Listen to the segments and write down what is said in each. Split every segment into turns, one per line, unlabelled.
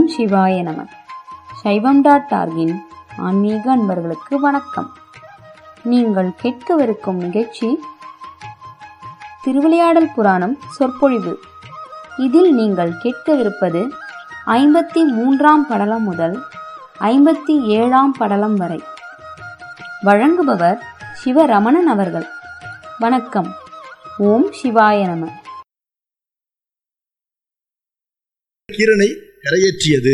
சிவாய நம சைவம் டாட் டார்கின் ஆன்மீக அன்பர்களுக்கு வணக்கம் நீங்கள் கேட்கவிருக்கும் நிகழ்ச்சி திருவிளையாடல் புராணம் சொற்பொழிவு இதில் நீங்கள் கேட்கவிருப்பது ஐம்பத்தி மூன்றாம் படலம் முதல் ஐம்பத்தி ஏழாம் படலம் வரை வழங்குபவர் சிவரமணன் அவர்கள் வணக்கம் ஓம் சிவாய நம
கீரனை கரையேற்றியது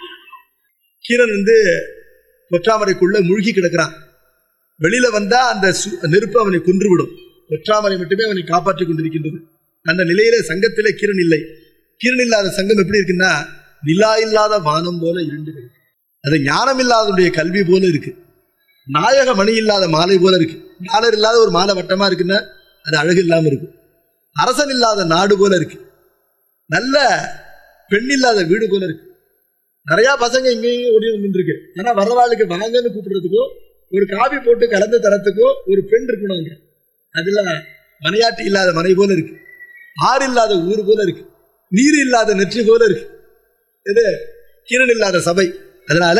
கீரன் வந்து பொற்றாமரைக்குள்ள மூழ்கி கிடக்கிறான் வெளியில வந்தா அந்த சு- நெருப்பு அவனை கொன்றுவிடும் பொற்றாமரை மட்டுமே அவனை காப்பாற்றிக் கொண்டிருக்கின்றது அந்த நிலையில சங்கத்திலே கீரன் இல்லை கீரன் இல்லாத சங்கம் எப்படி இருக்குன்னா நிலா இல்லாத வானம் போல இருண்டு கிடக்கு. அது ஞானம் இல்லாதவனுடைய கல்வி போல இருக்கு நாயக மணி இல்லாத மாலை போல இருக்கு ஞானர் இல்லாத ஒரு மாலை வட்டமா இருக்குன்னா அது அழகு இல்லாம இருக்கும் அரசன் இல்லாத நாடு போல இருக்கு நல்ல பெண் இல்லாத வீடு போல இருக்கு நிறைய பசங்க இங்கேயும் ஓடி வந்துருக்கு ஆனா வரவாளுக்கு வாங்கன்னு கூப்பிடுறதுக்கோ ஒரு காபி போட்டு கலந்து தரத்துக்கோ ஒரு பெண் இருக்கணும் அங்க அதுல மனையாட்டி இல்லாத மனை போல இருக்கு ஆறு இல்லாத ஊர் போல இருக்கு நீர் இல்லாத நெற்றி போல இருக்கு இது கிரண் இல்லாத சபை அதனால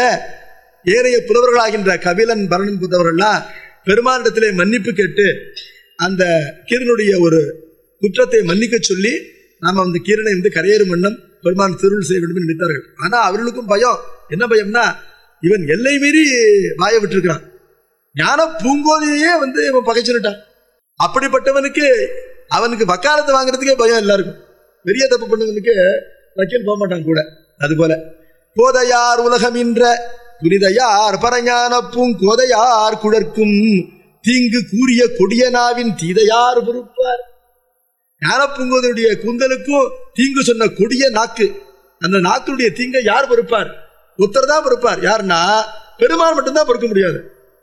ஏனைய புலவர்களாகின்ற கபிலன் பரணன் புத்தவர்கள்லாம் பெருமானிடத்திலே மன்னிப்பு கேட்டு அந்த கீரனுடைய ஒரு குற்றத்தை மன்னிக்க சொல்லி நாம அந்த கீரனை வந்து கரையேறும் வண்ணம் பெருமான் திருள் செய்ய வேண்டும் என்று நினைத்தார்கள் ஆனா அவர்களுக்கும் பயம் என்ன பயம்னா இவன் எல்லை மீறி வாய விட்டிருக்கிறான் ஞான பூங்கோதையே வந்து இவன் பகைச்சுட்டான் அப்படிப்பட்டவனுக்கு அவனுக்கு வக்காலத்தை வாங்குறதுக்கே பயம் எல்லாருக்கும் பெரிய தப்பு பண்ணவனுக்கு வக்கீல் போக மாட்டான் கூட அது போல கோதையார் உலகமின்ற புனிதையார் பரஞான பூங்கோதையார் குழற்கும் தீங்கு கூறிய கொடிய நாவின் தீதையார் பொறுப்பார் ஞானப்பூங்கோதனுடைய கூந்தலுக்கும் தீங்கு சொன்ன கொடிய நாக்கு அந்த நாக்குடைய தீங்கை யார் பொறுப்பார் ஒருத்தர் தான் பொறுப்பார் யாருன்னா பெருமான் மட்டும்தான் பொறுக்க முடியாது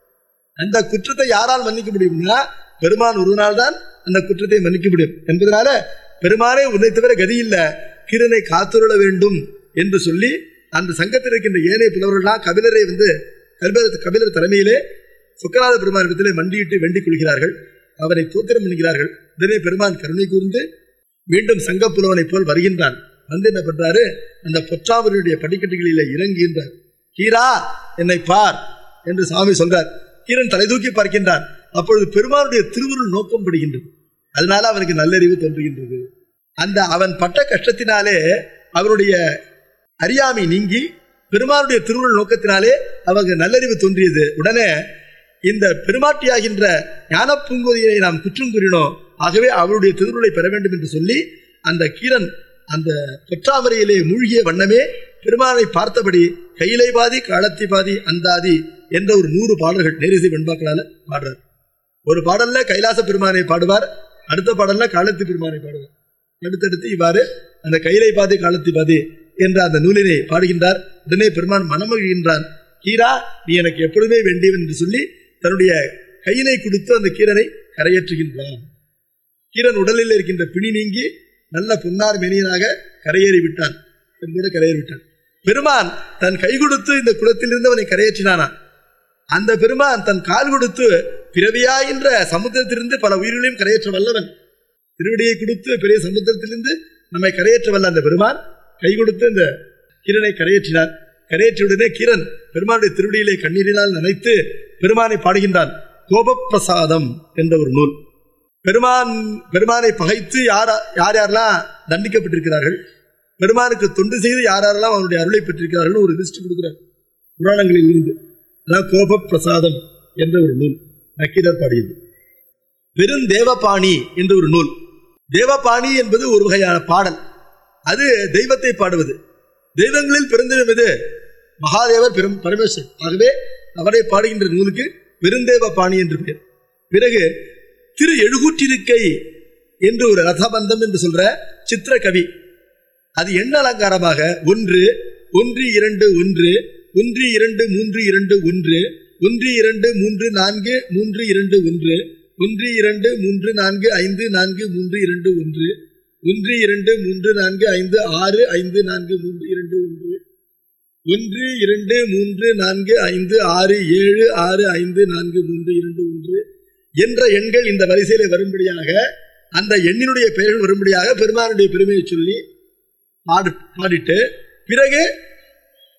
அந்த குற்றத்தை யாரால் மன்னிக்க முடியும்னா பெருமான் ஒருவனால் தான் அந்த குற்றத்தை மன்னிக்க முடியும் என்பதனால பெருமானே உன்னை தவிர கதி இல்ல கிரனை காத்துருள வேண்டும் என்று சொல்லி அந்த சங்கத்தில் இருக்கின்ற ஏனைய புலவர்கள்லாம் கபிலரை வந்து கபிலர் கபிலர் தலைமையிலே சுக்கராத பெருமான் இடத்திலே மண்டியிட்டு வேண்டிக் கொள்கிறார்கள் அவரை தோத்திரம் பண்ணுகிறார்கள் உடனே பெருமான் கருணை கூர்ந்து மீண்டும் சங்க புலவனைப் போல் வருகின்றான் வந்து என்ன பண்றாரு அந்த பொற்றாவருடைய படிக்கட்டுகளிலே இறங்குகின்றார் கீரா என்னை பார் என்று சாமி சொல்றார் கீரன் தலை தூக்கி பார்க்கின்றான் அப்பொழுது பெருமானுடைய திருவுருள் நோக்கம் படுகின்றது அதனால அவனுக்கு நல்லறிவு தோன்றுகின்றது அந்த அவன் பட்ட கஷ்டத்தினாலே அவனுடைய அறியாமை நீங்கி பெருமானுடைய திருவுருள் நோக்கத்தினாலே அவங்க நல்லறிவு தோன்றியது உடனே இந்த பெருமாட்டியாகின்ற ஞான பூங்கோதியை நாம் குற்றம் கூறினோம் ஆகவே அவளுடைய திருவுருளை பெற வேண்டும் என்று சொல்லி அந்த கீரன் அந்த பொற்றாமரையிலே மூழ்கிய வண்ணமே பெருமானை பார்த்தபடி கையிலை பாதி காலத்தி பாதி அந்தாதி என்ற ஒரு நூறு பாடல்கள் நேரிசை வெண்பாக்களால பாடுறார் ஒரு பாடல்ல கைலாச பெருமானை பாடுவார் அடுத்த பாடல்ல காலத்தி பெருமானை பாடுவார் அடுத்தடுத்து இவ்வாறு அந்த கைலை பாதி காலத்தி பாதி என்ற அந்த நூலினை பாடுகின்றார் உடனே பெருமான் மனமகிழ்கின்றான் கீரா நீ எனக்கு எப்பொழுதுமே வேண்டியவன் என்று சொல்லி தன்னுடைய கையினை கொடுத்து அந்த கீரனை கரையேற்றுகின்றான் கீரன் உடலில் இருக்கின்ற பிணி நீங்கி நல்ல பொன்னார் மெனியனாக கரையேறி விட்டான் கூட கரையேறி விட்டான் பெருமான் தன் கை கொடுத்து இந்த குளத்திலிருந்து அவனை கரையேற்றினானா அந்த பெருமான் தன் கால் கொடுத்து பிறவியாகின்ற சமுத்திரத்திலிருந்து பல உயிர்களையும் கரையேற்ற வல்லவன் திருவடியை கொடுத்து பெரிய சமுத்திரத்திலிருந்து நம்மை கரையேற்ற வல்ல அந்த பெருமான் கை கொடுத்து இந்த கிரனை கரையேற்றினார் கரையேற்றியுடனே கிரண் பெருமானுடைய திருவடியிலே கண்ணீரினால் நனைத்து பெருமானை பாடுகின்றான் கோபப்பிரசாதம் என்ற ஒரு நூல் பெருமான் பெருமானை பகைத்து யார் யார் யாரெல்லாம் தண்டிக்கப்பட்டிருக்கிறார்கள் பெருமானுக்கு தொண்டு செய்து யார் யாரெல்லாம் அவனுடைய அருளை பெற்றிருக்கிறார்கள் ஒரு லிஸ்ட் கொடுக்கிறார் புராணங்களில் இருந்து அதான் கோப பிரசாதம் என்ற ஒரு நூல் நக்கீரர் பாடியது பெருந்தேவபாணி என்ற ஒரு நூல் தேவபாணி என்பது ஒரு வகையான பாடல் அது தெய்வத்தை பாடுவது தெய்வங்களில் பிறந்தவன் எது மகாதேவர் பெரும் பரமேஸ்வரன் ஆகவே அவரை பாடுகின்ற நூலுக்கு பெருந்தேவ பாணி என்று பெயர் பிறகு திரு எழுகூற்றிருக்கை என்று ஒரு ரதபந்தம் என்று சொல்ற சித்திர கவி அது எண்ண அலங்காரமாக ஒன்று ஒன்று இரண்டு ஒன்று ஒன்று இரண்டு மூன்று இரண்டு ஒன்று ஒன்று இரண்டு மூன்று நான்கு மூன்று இரண்டு ஒன்று ஒன்று இரண்டு மூன்று நான்கு ஐந்து நான்கு மூன்று இரண்டு ஒன்று ஒன்று இரண்டு மூன்று நான்கு ஐந்து ஆறு ஐந்து நான்கு மூன்று இரண்டு ஒன்று ஒன்று இரண்டு மூன்று நான்கு ஐந்து ஆறு ஏழு ஆறு ஐந்து நான்கு மூன்று இரண்டு ஒன்று என்ற எண்கள் இந்த வரிசையில வரும்படியாக அந்த எண்ணினுடைய பெயர்கள் வரும்படியாக பெருமானுடைய பெருமையை சொல்லி பாடு பாடிட்டு பிறகு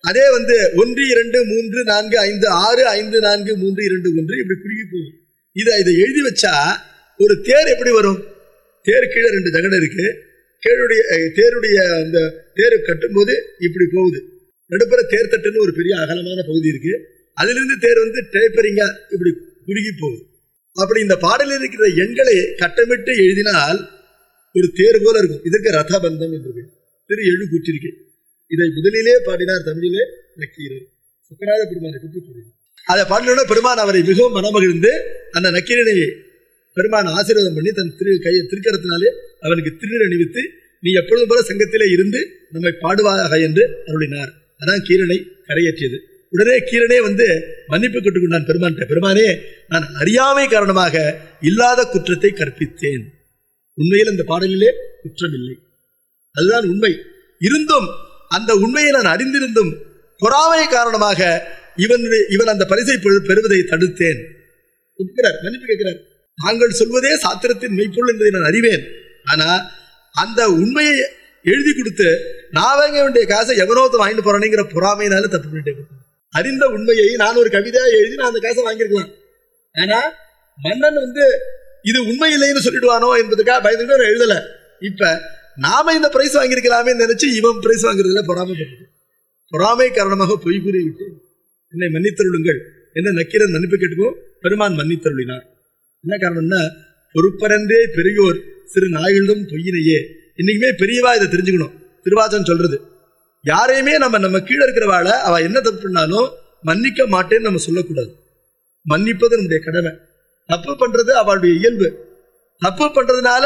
அதே வந்து ஒன்று இரண்டு மூன்று நான்கு ஐந்து ஆறு ஐந்து நான்கு மூன்று இரண்டு ஒன்று இப்படி குறுகி போகும் இதை இதை எழுதி வச்சா ஒரு தேர் எப்படி வரும் தேர் கீழே ரெண்டு ஜகடம் இருக்கு கீழுடைய அஹ், தேருடைய அந்த தேர் கட்டும்போது இப்படி போகுது நடுப்புற தேர் தட்டுன்னு ஒரு பெரிய அகலமான பகுதி இருக்கு அதிலிருந்து தேர் வந்து டேப்பரிங்கா இப்படி குறுகி போகுது அப்படி இந்த பாடலில் இருக்கிற எண்களை கட்டமிட்டு எழுதினால் ஒரு தேர் போல இருக்கும் இதற்கு ரதபந்தம் என்று பெயர். திரு எழு கூற்றிருக்கை இதை முதலிலே பாடினார் தமிழிலே நக்கீரர் சுக்கராத பெருமானை பற்றி கூறினார் அதை பாடினோட பெருமான் அவரை மிகவும் மனமகிழ்ந்து அந்த நக்கீரனை பெருமான் ஆசீர்வாதம் பண்ணி தன் திரு கையை திருக்கரத்தினாலே அவனுக்கு திருநீர் அணிவித்து நீ எப்பொழுதும் போல சங்கத்திலே இருந்து நம்மை பாடுவாயாக என்று அருளினார் அதான் கீரனை கரையேற்றியது உடனே கீரனே வந்து மன்னிப்பு கேட்டுக்கொண்டான் பெருமான்கிட்ட பெருமானே நான் அறியாமை காரணமாக இல்லாத குற்றத்தை கற்பித்தேன் உண்மையில் அந்த பாடலிலே குற்றம் இல்லை அதுதான் உண்மை இருந்தும் அந்த உண்மையை நான் அறிந்திருந்தும் பொறாமை காரணமாக இவன் இவன் அந்த பரிசை பெறு- பெறுவதை தடுத்தேன் ஒப்புக்கிறார் மன்னிப்பு கேட்கிறார் தாங்கள் சொல்வதே சாத்திரத்தின் மெய்ப்பொருள் என்பதை நான் அறிவேன் ஆனா அந்த உண்மையை எழுதி கொடுத்து நான் வாங்க வேண்டிய காசை எவனோத்த வாங்கிட்டு போறானேங்கிற பொறாமையினால தப்பு பண்ணிட்டேன் அறிந்த உண்மையை நான் ஒரு கவிதையா எழுதி நான் அந்த காசை வாங்கியிருக்கலாம் ஆனா மன்னன் வந்து இது உண்மை இல்லைன்னு சொல்லிடுவானோ என்பதுக்காக பயந்துட்டு அவர் எழுதல இப்ப நாம இந்த பிரைஸ் வாங்கியிருக்கலாமே நினைச்சு இவன் பிரைஸ் வாங்குறதுல பொறாமைப்பட்டு பொறாமை காரணமாக பொய் கூறி விட்டு என்னை மன்னித்தருளுங்கள் என்ன நக்கீரன் மன்னிப்பு கேட்டுக்கோ பெருமான் மன்னித்தருளினார் என்ன காரணம்னா பொறுப்பரன்றே பெரியோர் சிறு நாய்களிடம் பொய்யினையே இன்னைக்குமே பெரியவா இதை தெரிஞ்சுக்கணும் திருவாசன் சொல்றது யாரையுமே நம்ம நம்ம கீழே இருக்கிறவாள அவ என்ன தப்பு பண்ணாலும் மன்னிக்க மாட்டேன்னு நம்ம சொல்லக்கூடாது மன்னிப்பது நம்முடைய கடமை தப்பு பண்றது அவளுடைய இயல்பு தப்பு பண்றதுனால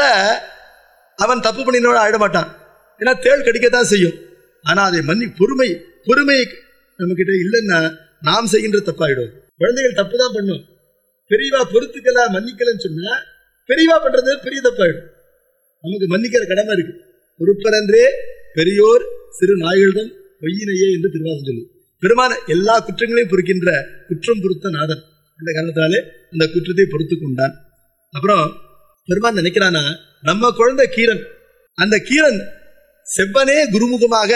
அவன் தப்பு பண்ணினோட ஆயிட மாட்டான் ஏன்னா தேள் கடிக்கத்தான் செய்யும் ஆனா அதை மன்னி பொறுமை பொறுமை நம்ம கிட்ட இல்லைன்னா நாம் செய்கின்ற தப்பாயிடும் குழந்தைகள் தப்பு தான் பண்ணும் பெரியவா பொறுத்துக்கல மன்னிக்கலன்னு சொன்னா பெரியவா பண்றது பெரிய தப்பாயிடும் நமக்கு மன்னிக்கிற கடமை இருக்கு பொறுப்பரன்றே பெரியோர் சிறு நாய்களிடம் பொய்யினையே என்று திருவாசம் சொல்லு பெருமான எல்லா குற்றங்களையும் பொறுக்கின்ற குற்றம் பொறுத்த நாதன் இந்த காரணத்தினாலே அந்த குற்றத்தை பொறுத்து கொண்டான் அப்புறம் பெருமான் நினைக்கிறானா நம்ம குழந்தை கீரன் அந்த கீரன் செவ்வனே குருமுகமாக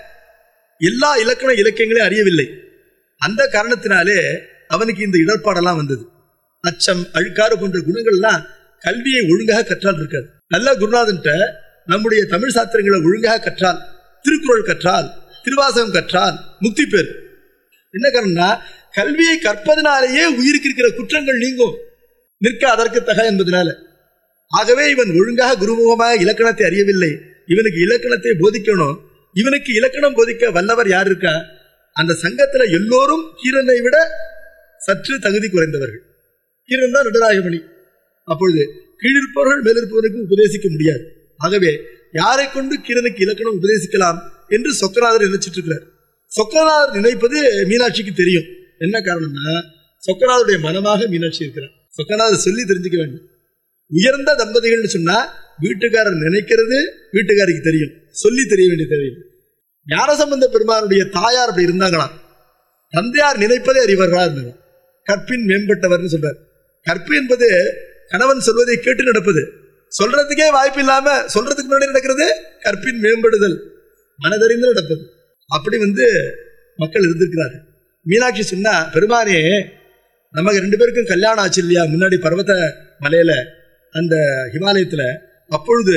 எல்லா இலக்கண இலக்கியங்களையும் அறியவில்லை அந்த காரணத்தினாலே அவனுக்கு இந்த இடர்பாடெல்லாம் வந்தது அச்சம் அழுக்காறு போன்ற குணங்கள்லாம் கல்வியை ஒழுங்காக கற்றால் இருக்காது நல்ல குருநாதன்ட்ட நம்முடைய தமிழ் சாஸ்திரங்களை ஒழுங்காக கற்றால் திருக்குறள் கற்றால் திருவாசகம் கற்றால் முக்தி பெறு என்ன காரணம்னா கல்வியை கற்பதனாலேயே உயிருக்கு இருக்கிற குற்றங்கள் நீங்கும் நிற்க அதற்கு தக என்பதனால ஆகவே இவன் ஒழுங்காக குருமுகமாக இலக்கணத்தை அறியவில்லை இவனுக்கு இலக்கணத்தை போதிக்கணும் இவனுக்கு இலக்கணம் போதிக்க வல்லவர் யார் இருக்கா அந்த சங்கத்துல எல்லோரும் கீரனை விட சற்று தகுதி குறைந்தவர்கள் கீரன் தான் நடுராயமணி அப்பொழுது கீழிருப்பவர்கள் மேலிருப்பவனுக்கு உபதேசிக்க முடியாது ஆகவே யாரை கொண்டு கீரனுக்கு இலக்கணம் உபதேசிக்கலாம் என்று சொக்கநாதர் நினைச்சிட்டு இருக்கிறார் சொக்கநாதர் நினைப்பது மீனாட்சிக்கு தெரியும் என்ன காரணம்னா சொக்கநாதருடைய மனமாக மீனாட்சி இருக்கிறார் சொக்கநாதர் சொல்லி தெரிஞ்சுக்க வேண்டும் உயர்ந்த தம்பதிகள்னு சொன்னா வீட்டுக்காரர் நினைக்கிறது வீட்டுக்காரிக்கு தெரியும் சொல்லி தெரிய வேண்டிய தேவையில்லை ஞானசம்பந்த பெருமானுடைய தாயார் அப்படி இருந்தாங்களாம் தந்தையார் நினைப்பதே அறிவர்களா இருந்தாங்க கற்பின் மேம்பட்டவர்னு சொல்றார் கற்பு என்பது கணவன் சொல்வதை கேட்டு நடப்பது சொல்றதுக்கே வாய்ப்பு இல்லாம சொல்றதுக்கு முன்னாடி நடக்கிறது கற்பின் மேம்படுதல் மனதறிந்து நடப்பது அப்படி வந்து மக்கள் இருந்திருக்கிறார்கள் மீனாட்சி சொன்னா பெருமானே நமக்கு ரெண்டு பேருக்கும் கல்யாணம் ஆச்சு இல்லையா முன்னாடி பர்வத மலையில அந்த ஹிமாலயத்துல அப்பொழுது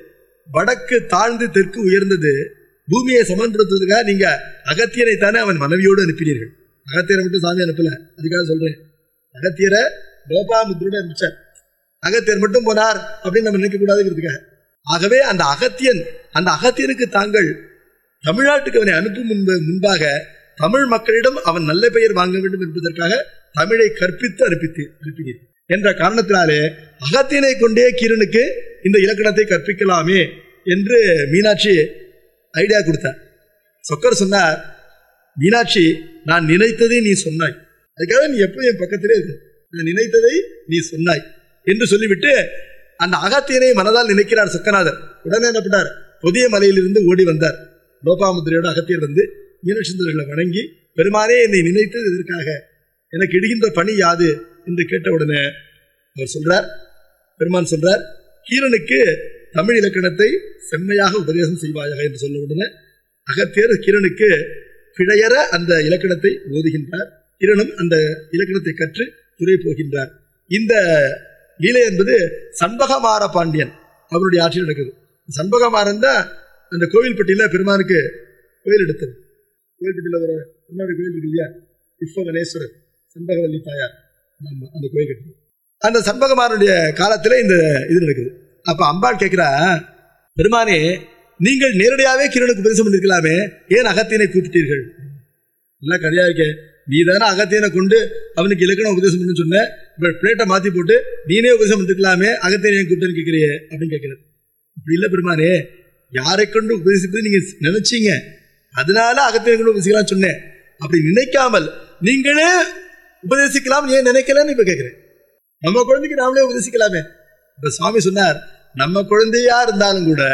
வடக்கு தாழ்ந்து தெற்கு உயர்ந்தது பூமியை சமன்படுத்துவதற்காக நீங்க அகத்தியரை தானே அவன் மனைவியோடு அனுப்பினீர்கள் அகத்தியரை மட்டும் சாமி அனுப்பல அதுக்காக சொல்றேன் அகத்தியரை லோபாமுத்ரோட அனுப்பிச்சார் அகத்தியர் மட்டும் போனார் அப்படின்னு நம்ம நினைக்க கூடாதுங்கிறதுக்காக ஆகவே அந்த அகத்தியன் அந்த அகத்தியனுக்கு தாங்கள் தமிழ்நாட்டுக்கு அவனை அனுப்பும் முன்பு முன்பாக தமிழ் மக்களிடம் அவன் நல்ல பெயர் வாங்க வேண்டும் என்பதற்காக தமிழை கற்பித்து அனுப்பித்து அனுப்பினீர் என்ற காரணத்தினாலே அகத்தியனை கொண்டே கீரனுக்கு இந்த இலக்கணத்தை கற்பிக்கலாமே என்று மீனாட்சி ஐடியா கொடுத்தார் சொக்கர் சொன்னார் மீனாட்சி நான் நினைத்ததை நீ சொன்னாய் அதுக்காக நீ எப்பவும் என் பக்கத்திலே இருக்க நான் நினைத்ததை நீ சொன்னாய் என்று சொல்லிவிட்டு அந்த அகத்தியனை மனதால் நினைக்கிறார் சொக்கநாதர் உடனே என்ன பண்ணார் புதிய மலையிலிருந்து ஓடி வந்தார் லோபாமுத்திரையோட அகத்தியர் வந்து மீனசுந்தரர்களை வணங்கி பெருமானே என்னை நினைத்தது இதற்காக எனக்கு இடுகின்ற பணி யாது என்று கேட்ட உடனே அவர் சொல்றார் பெருமான் சொல்றார் கீரனுக்கு தமிழ் இலக்கணத்தை செம்மையாக உபதேசம் செய்வாயாக என்று சொல்ல உடனே அகத்தியர் கீரனுக்கு பிழையற அந்த இலக்கணத்தை ஓதுகின்றார் கிரணம் அந்த இலக்கணத்தை கற்று துறை போகின்றார் இந்த லீலை என்பது சண்பகமார பாண்டியன் அவருடைய ஆட்சியில் நடக்குது சண்பகமாறன் தான் அந்த கோவில்பட்டியில பெருமானுக்கு கோயில் எடுத்தது கோவில்பட்டியில ஒரு பெருமானுக்கு கோயில் இருக்கு இல்லையா புஷ்பகணேஸ்வரர் சண்பகவல்லி தாயார் ஆமா, அந்த கோயில் கட்டுறது அந்த சண்பகமாரனுடைய காலத்துல இந்த இது நடக்குது அப்ப அம்பாள் கேட்கிறா பெருமானே நீங்கள் நேரடியாவே கிரணுக்கு உபதேசம் பண்ணிருக்கலாமே ஏன் அகத்தியனை கூப்பிட்டீர்கள் நல்லா கரையா இருக்கே நீ தானே அகத்தியனை கொண்டு அவனுக்கு இலக்கணம் உபதேசம் பண்ணு சொன்ன இப்ப பிளேட்டை மாத்தி போட்டு நீனே உபதேசம் பண்ணிருக்கலாமே அகத்தியனை ஏன் கூப்பிட்டேன்னு கேட்கிறியே அப்படின்னு கேட்கிறார் அப்படி இல்ல பெருமானே யாரை கொண்டு உபதேசிப்பது நீங்க நினைச்சீங்க அதனால அகத்தியனை கொண்டு உபதேசிக்கலாம் சொன்னேன் அப்படி நினைக்காமல் நீங்களே உபதேசிக்கலாம் ஏன் நினைக்கலன்னு இப்ப கேட்கிறேன் நம்ம குழந்தைக்கு நாமளே உபதேசிக்கலாமே இப்ப சுவாமி சொன்னார் நம்ம குழந்தையா இருந்தாலும் கூட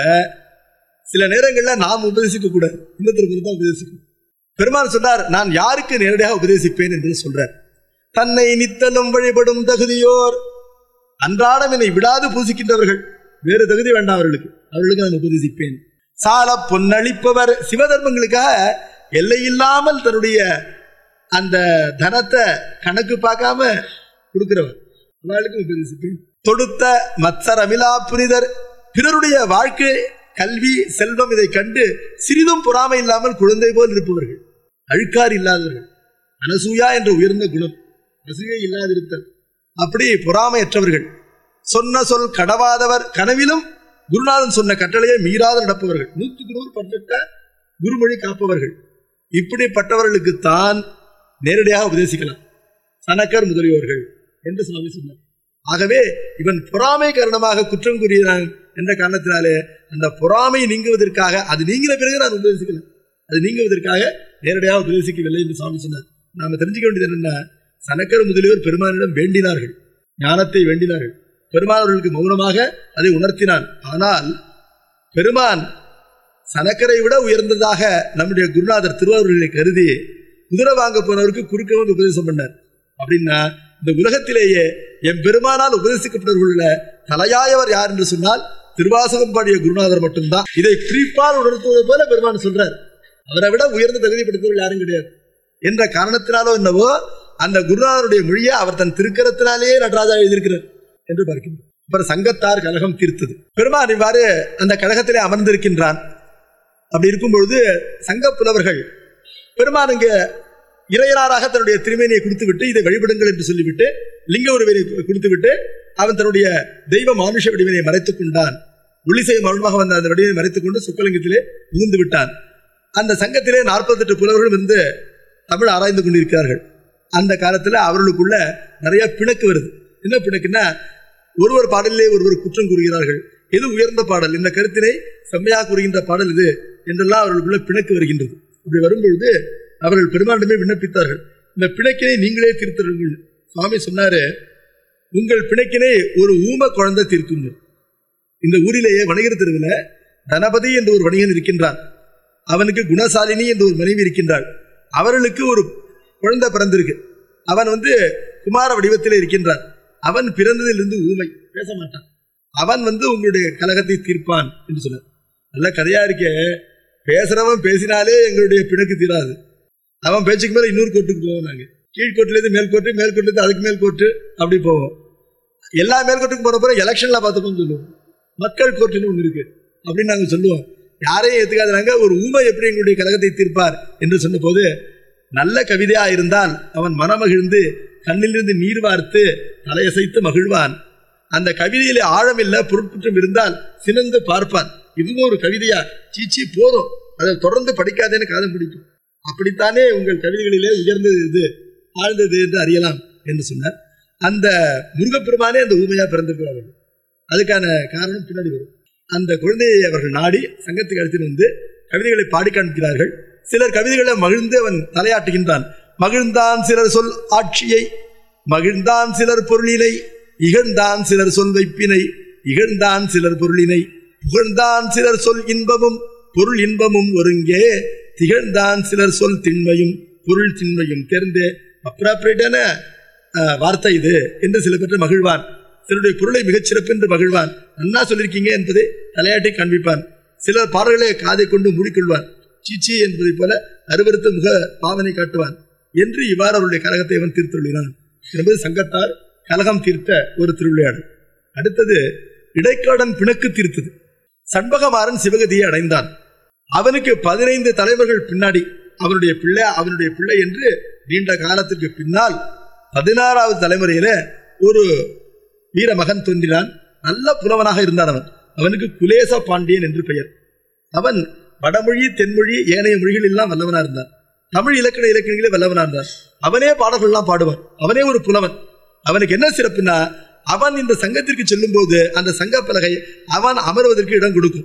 சில நேரங்கள்ல நாம் உபதேசிக்க கூடாது இன்னொருத்தருக்கு தான் உபதேசிக்கணும் பெருமாள் சொன்னார் நான் யாருக்கு நேரடியாக உபதேசிப்பேன் என்று சொல்றார் தன்னை நித்தலும் வழிபடும் தகுதியோர் அன்றாடம் என்னை விடாது பூசிக்கின்றவர்கள் வேறு தகுதி வேண்டாம் அவர்களுக்கு அவர்களுக்கு நான் உபதேசிப்பேன் சால பொன்னளிப்பவர் சிவதர்மங்களுக்காக எல்லையில்லாமல் தன்னுடைய அந்த தனத்தை கணக்கு பார்க்காம கொடுக்கிறவர் அவர்களுக்கும் உபதேசிப்பேன் தொடுத்த மத்சர் அமிலா புனிதர் பிறருடைய வாழ்க்கை கல்வி செல்வம் இதை கண்டு சிறிதும் பொறாமை இல்லாமல் குழந்தை போல் இருப்பவர்கள் அழுக்காறு இல்லாதவர்கள் அனசூயா என்ற உயர்ந்த குணம் அசூயை இல்லாதிருத்தல் அப்படி பொறாமையற்றவர்கள் சொன்ன சொல் கடவாதவர் கனவிலும் குருநாதன் சொன்ன கட்டளையை மீறாது நடப்பவர்கள் நூற்றுக்கு நூறு பர்ஃபெக்டா குருமொழி காப்பவர்கள் இப்படிப்பட்டவர்களுக்கு தான் நேரடியாக உபதேசிக்கலாம் சனக்கர் முதலியோர்கள் என்று சுவாமி சொன்னார் ஆகவே இவன் பொறாமை காரணமாக குற்றம் கூறினான் என்ற காரணத்தினாலே அந்த பொறாமை நீங்குவதற்காக அது நீங்கின பிறகு நான் உபதேசிக்கல அது நீங்குவதற்காக நேரடியாக உபதேசிக்கவில்லை என்று சுவாமி சொன்னார் நாம தெரிஞ்சுக்க வேண்டியது என்னன்னா சனக்கர் முதலியோர் பெருமானிடம் வேண்டினார்கள் ஞானத்தை வேண்டினார்கள் பெருமான் அவர்களுக்கு மௌனமாக அதை உணர்த்தினான் ஆனால் பெருமான் சனக்கரை விட உயர்ந்ததாக நம்முடைய குருநாதர் திருவாரூர்களை கருதி குதிரை வாங்க போனவருக்கு குறுக்க வந்து உபதேசம் பண்ணார் அப்படின்னா இந்த உலகத்திலேயே என் பெருமானால் உபதேசிக்கப்பட்டவர்கள தலையாயவர் யார் என்று சொன்னால் திருவாசகம் பாடிய குருநாதர் மட்டும்தான் இதை குறிப்பால் உணர்த்துவது போல பெருமான் சொல்றார் அவரை விட உயர்ந்த தகுதி படுத்தவர்கள் யாரும் கிடையாது என்ற காரணத்தினாலோ என்னவோ அந்த குருநாதருடைய மொழியை அவர் தன் திருக்கரத்தினாலேயே நடராஜா எழுதியிருக்கிறார் என்று பார்க்கின்றோம் அப்புறம் சங்கத்தார் கழகம் தீர்த்தது பெருமான் இவ்வாறு அந்த கழகத்திலே அமர்ந்திருக்கின்றான் அப்படி இருக்கும் பொழுது சங்க புலவர்கள் பெருமான் இங்க இறையனாராக தன்னுடைய திருமேனியை கொடுத்து விட்டு இதை வழிபடுங்கள் என்று சொல்லிவிட்டு லிங்க உருவினை கொடுத்து விட்டு அவன் தன்னுடைய தெய்வ மானுஷ வடிவினை மறைத்துக் கொண்டான் ஒளிசை மௌனமாக வந்த அந்த வடிவினை மறைத்துக் கொண்டு சொக்கலிங்கத்திலே புகுந்து விட்டான் அந்த சங்கத்திலே நாற்பத்தெட்டு புலவர்களும் இருந்து தமிழ் ஆராய்ந்து கொண்டிருக்கிறார்கள் அந்த காலத்துல அவர்களுக்குள்ள நிறைய பிணக்கு வருது என்ன பிணக்குன்னா ஒருவர் பாடலிலே ஒருவர் குற்றம் கூறுகிறார்கள் எது உயர்ந்த பாடல் இந்த கருத்தினை செம்மையாக கூறுகின்ற பாடல் இது என்றெல்லாம் அவர்களுக்குள்ள பிணக்கு வருகின்றது இப்படி வரும்பொழுது அவர்கள் பெருமாண்டமே விண்ணப்பித்தார்கள் இந்த பிணக்கினை நீங்களே தீர்த்தருங்கள் சுவாமி சொன்னாரு உங்கள் பிணக்கினை ஒரு ஊம குழந்தை தீர்க்கும் இந்த ஊரிலேயே வணிகர் தெருவில் தனபதி என்ற ஒரு வணிகன் இருக்கின்றான் அவனுக்கு குணசாலினி என்ற ஒரு மனைவி இருக்கின்றாள் அவர்களுக்கு ஒரு குழந்தை பிறந்திருக்கு அவன் வந்து குமார வடிவத்தில் இருக்கின்றான் அவன் பிறந்ததிலிருந்து ஊமை பேச மாட்டான் அவன் வந்து உங்களுடைய கலகத்தை தீர்ப்பான் என்று சொன்னார் நல்ல கதையா இருக்கே பேசுறவன் பேசினாலே எங்களுடைய பிணக்கு தீராது அவன் பேச்சுக்கு மேல இன்னொரு கோர்ட்டுக்கு போவோம் நாங்க கீழ்கோட்டுல இருந்து மேல் கோர்ட்டு மேல் கோர்ட்டுல இருந்து அதுக்கு மேல் கோர்ட்டு அப்படி போவோம் எல்லா மேல்கோட்டுக்கும் போன பிறகு எலெக்ஷன்ல பார்த்துப்போம் சொல்லுவோம் மக்கள் கோர்ட்டுன்னு ஒண்ணு இருக்கு அப்படின்னு நாங்க சொல்லுவோம் யாரையும் ஏத்துக்காதனாங்க ஒரு ஊமை எப்படி எங்களுடைய கழகத்தை தீர்ப்பார் என்று சொன்ன போது நல்ல கவிதையா இருந்தால் அவன் மனமகிழ்ந்து கண்ணிலிருந்து நீர் வார்த்து தலையசைத்து மகிழ்வான் அந்த கவிதையிலே ஆழமில்ல பொருட்குற்றம் இருந்தால் சினந்து பார்ப்பான் இதுவும் ஒரு கவிதையா சீச்சி போதும் அதை தொடர்ந்து படிக்காதேன்னு காதம் பிடிக்கும் அப்படித்தானே உங்கள் கவிதைகளிலே உயர்ந்தது இது ஆழ்ந்தது என்று அறியலாம் என்று சொன்னார் அந்த முருகப்பெருமானே அந்த ஊமையா பிறந்திருக்கிறார்கள் அதுக்கான காரணம் பின்னாடி வரும் அந்த குழந்தையை அவர்கள் நாடி சங்கத்துக்கு அழைத்து வந்து கவிதைகளை பாடி காண்பிக்கிறார்கள் சிலர் கவிதைகளை மகிழ்ந்து அவன் தலையாட்டுகின்றான் மகிழ்ந்தான் சிலர் சொல் ஆட்சியை மகிழ்ந்தான் சிலர் பொருளினை இகழ்ந்தான் சிலர் சொல் வைப்பினை இகழ்ந்தான் சிலர் பொருளினை புகழ்ந்தான் சிலர் சொல் இன்பமும் பொருள் இன்பமும் ஒருங்கே திகழ்ந்தான் சிலர் சொல் திண்மையும் பொருள் திண்மையும் தெரிந்தே அப்ராப்ரேட்டான வார்த்தை இது என்று சில பேர் மகிழ்வான் சிலருடைய பொருளை மிகச்சிறப்பு என்று மகிழ்வான் நன்னா சொல்லியிருக்கீங்க என்பதை தலையாட்டி காண்பிப்பான் சிலர் பாடல்களை காதை கொண்டு மூடிக்கொள்வான் சீச்சி என்பதை போல அருவருத்த முக பாவனை காட்டுவான் என்று இவ்வாறு அவருடைய கலகத்தை அவன் தீர்த்துள்ளான் என்பது சங்கத்தார் கலகம் தீர்த்த ஒரு திருவிளையாடல் அடுத்தது இடைக்காடன் பிணக்கு தீர்த்தது சண்பகமாறன் சிவகதியை அடைந்தான் அவனுக்கு பதினைந்து தலைவர்கள் பின்னாடி அவனுடைய பிள்ளை அவனுடைய பிள்ளை என்று நீண்ட காலத்திற்கு பின்னால் பதினாறாவது தலைமுறையில ஒரு வீர மகன் தோன்றினான் நல்ல புலவனாக இருந்தான் அவன் அவனுக்கு குலேச பாண்டியன் என்று பெயர் அவன் வடமொழி தென்மொழி ஏனைய மொழிகள் எல்லாம் வல்லவனா இருந்தான் தமிழ் இலக்கண இலக்கணங்களே வல்லவனா இருந்தான் அவனே பாடல்கள்லாம் பாடுவான் அவனே ஒரு புலவன் அவனுக்கு என்ன சிறப்புனா அவன் இந்த சங்கத்திற்கு செல்லும் போது அந்த சங்க பலகை அவன் அமர்வதற்கு இடம் கொடுக்கும்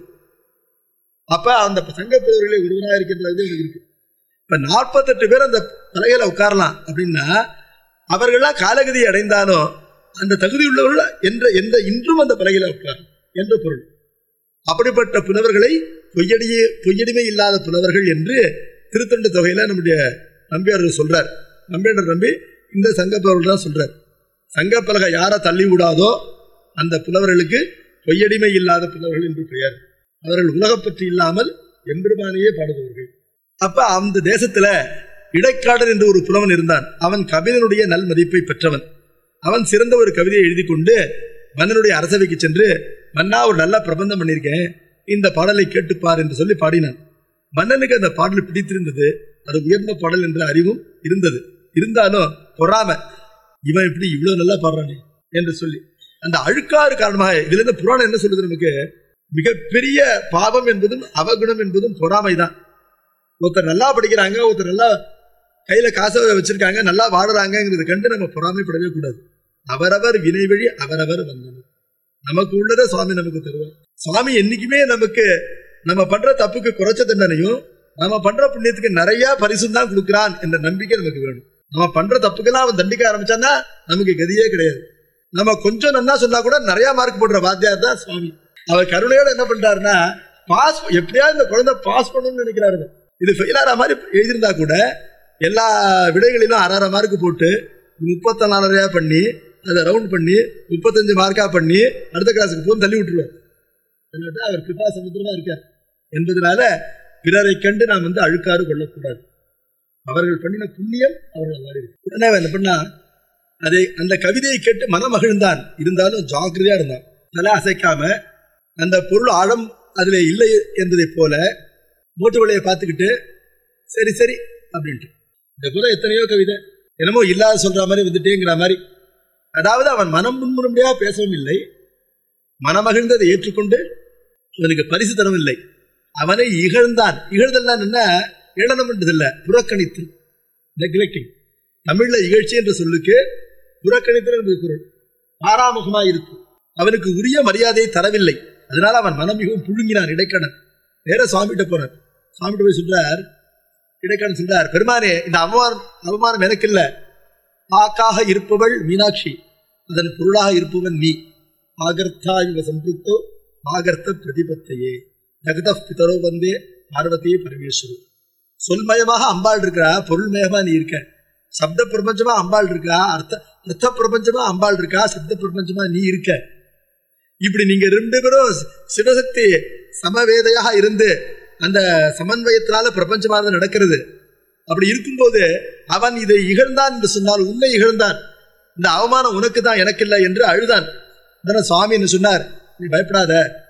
அப்ப அந்த சங்க பிரிவுகளில் ஒருவனாக இருக்கின்றது இருக்கு இப்ப நாற்பத்தெட்டு பேர் அந்த பலகையில உட்காரலாம் அப்படின்னா அவர்கள்லாம் காலகதி அடைந்தாலும் அந்த தகுதி உள்ளவர்கள் என்ற எந்த இன்றும் அந்த பலகையில உட்காரும் என்ற பொருள் அப்படிப்பட்ட புலவர்களை பொய்யடியே பொய்யடிமை இல்லாத புலவர்கள் என்று திருத்தொண்ட தொகையில நம்முடைய நம்பியார் சொல்றார் நம்பியார் நம்பி இந்த சங்க புலவர்கள் தான் சொல்றார் சங்க பலகை யாரை தள்ளி விடாதோ அந்த புலவர்களுக்கு பொய்யடிமை இல்லாத புலவர்கள் என்று பெயர் அவர்கள் உலகப் பற்றி இல்லாமல் எம்பெருமானையே பாடுபவர்கள் அப்ப அந்த தேசத்துல இடைக்காடன் என்று ஒரு புலவன் இருந்தான் அவன் கபிலனுடைய நல் மதிப்பை பெற்றவன் அவன் சிறந்த ஒரு கவிதையை எழுதி கொண்டு மன்னனுடைய அரசவைக்கு சென்று மன்னா ஒரு நல்ல பிரபந்தம் பண்ணியிருக்கேன் இந்த பாடலை கேட்டுப்பார் என்று சொல்லி பாடினான் மன்னனுக்கு அந்த பாடல் பிடித்திருந்தது அது உயர்ந்த பாடல் என்ற அறிவும் இருந்தது இருந்தாலும் பொறாம இவன் இப்படி இவ்வளவு நல்லா பாடுறானே என்று சொல்லி அந்த அழுக்காறு காரணமாக இதுல இருந்து புராணம் என்ன சொல்லுது நமக்கு மிகப்பெரிய பாவம் என்பதும் அவகுணம் என்பதும் பொறாமை தான் ஒருத்தர் நல்லா படிக்கிறாங்க ஒருத்தர் நல்லா கையில காசை வச்சிருக்காங்க நல்லா வாடுறாங்கிறத கண்டு நம்ம பொறாமைப்படவே கூடாது அவரவர் வினை வழி அவரவர் வந்தனர் நமக்கு உள்ளதை சுவாமி நமக்கு தருவார் சுவாமி என்னைக்குமே நமக்கு நம்ம பண்ற தப்புக்கு குறைச்ச தண்டனையும் நம்ம பண்ற புண்ணியத்துக்கு நிறைய பரிசும் தான் கொடுக்கிறான் என்ற நம்பிக்கை நமக்கு வேணும் நம்ம பண்ற தப்புக்கெல்லாம் அவன் தண்டிக்க ஆரம்பிச்சான்னா நமக்கு கதியே கிடையாது நம்ம கொஞ்சம் நன்னா சொன்னா கூட நிறைய மார்க் போடுற வாத்தியார் தான் சுவாமி அவர் கருணையோட என்ன பண்றாருன்னா பாஸ் எப்படியாவது இந்த குழந்தை பாஸ் பண்ணணும்னு நினைக்கிறாரு இது ஃபெயிலாற மாதிரி எழுதியிருந்தா கூட எல்லா விடைகளிலும் அரை அரை மார்க் போட்டு முப்பத்தி நாலரையா பண்ணி அதை ரவுண்ட் பண்ணி முப்பத்தஞ்சு மார்க்கா பண்ணி அடுத்த கிளாஸுக்கு போகும் தள்ளி விட்டுருவார் அவர் கிருபா சமுத்திரமா இருக்கார் என்பதனால பிறரை கண்டு நாம் வந்து அழுக்காறு கொள்ளக்கூடாது அவர்கள் பண்ணின புண்ணியம் அவர்கள் மாதிரி இருக்கு உடனே அவன் என்ன பண்ணா அதை அந்த கவிதையை கேட்டு மனம் மகிழ்ந்தான் இருந்தாலும் ஜாக்கிரதையா இருந்தான் தலை அசைக்காம அந்த பொருள் ஆழம் அதுல இல்லை என்பதை போல மூட்டு வலையை பார்த்துக்கிட்டு சரி சரி அப்படின்ட்டு இந்த கூட எத்தனையோ கவிதை என்னமோ இல்லாத சொல்ற மாதிரி வந்துட்டேங்கிற மாதிரி அதாவது அவன் மனம் முன்முறையா பேசவும் இல்லை மனமகிழ்ந்ததை ஏற்றுக்கொண்டு அவனுக்கு பரிசு தரவும் இல்லை அவனை இகழ்ந்தான் இகழ்தல்லாம் என்ன ஏளனம் என்றதில்ல புறக்கணித்து நெக்லெக்டிங் தமிழ்ல இகழ்ச்சி என்ற சொல்லுக்கு புறக்கணித்தல் என்பது பொருள் பாராமுகமாய் இருக்கும் அவனுக்கு உரிய மரியாதையை தரவில்லை அதனால அவன் மனம் மிகவும் புழுங்கினான் இடைக்கணன் நேர சுவாமிகிட்ட போனார் சுவாமிகிட்ட போய் சொல்றார் இடைக்கணன் சொல்றார் பெருமானே இந்த அவமானம் அவமானம் எனக்கு இல்ல பாக்காக இருப்பவள் மீனாட்சி அதன் பொருளாக இருப்பவன் நீ ஆகர்த்தா இவ சம்புத்தோ ஆகர்த்த பிரதிபத்தையே ஜெகத பிதரோ வந்தே பார்வதியே பரமேஸ்வரு சொல்மயமாக அம்பாள் இருக்கிறா பொருள்மயமா நீ இருக்க சப்த பிரபஞ்சமா அம்பாள் இருக்கா அர்த்த அர்த்த பிரபஞ்சமா அம்பாள் இருக்கா சப்த பிரபஞ்சமா நீ இருக்க இப்படி நீங்க ரெண்டு பேரும் சிவசக்தி சமவேதையாக இருந்து அந்த சமன்வயத்தினால பிரபஞ்சமானது நடக்கிறது அப்படி இருக்கும்போது அவன் இதை இகழ்ந்தான் என்று சொன்னால் உன்னை இகழ்ந்தான் இந்த அவமானம் உனக்கு தான் எனக்கு இல்லை என்று அழுதான் அதனால சுவாமி என்ன சொன்னார் நீ பயப்படாத